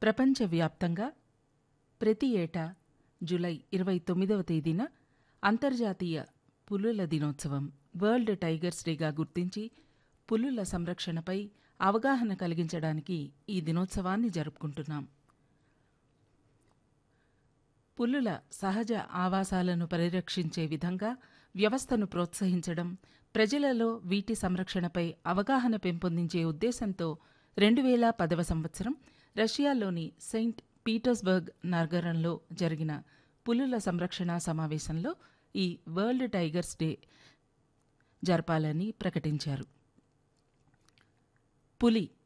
ప్రపంచవ్యాప్తంగా ప్రతి ఏటా జూలై ఇరవై తొమ్మిదవ తేదీన అంతర్జాతీయ పులుల దినోత్సవం వరల్డ్ టైగర్స్ డేగా గుర్తించి పులుల సంరక్షణపై అవగాహన కలిగించడానికి ఈ దినోత్సవాన్ని జరుపుకుంటున్నాం పులుల సహజ ఆవాసాలను పరిరక్షించే విధంగా వ్యవస్థను ప్రోత్సహించడం ప్రజలలో వీటి సంరక్షణపై అవగాహన పెంపొందించే ఉద్దేశంతో రెండు వేల పదవ సంవత్సరం రష్యాలోని సెయింట్ పీటర్స్బర్గ్ నగరంలో జరిగిన పులుల సంరక్షణ సమావేశంలో ఈ వరల్డ్ టైగర్స్ డే జరపాలని ప్రకటించారు పులి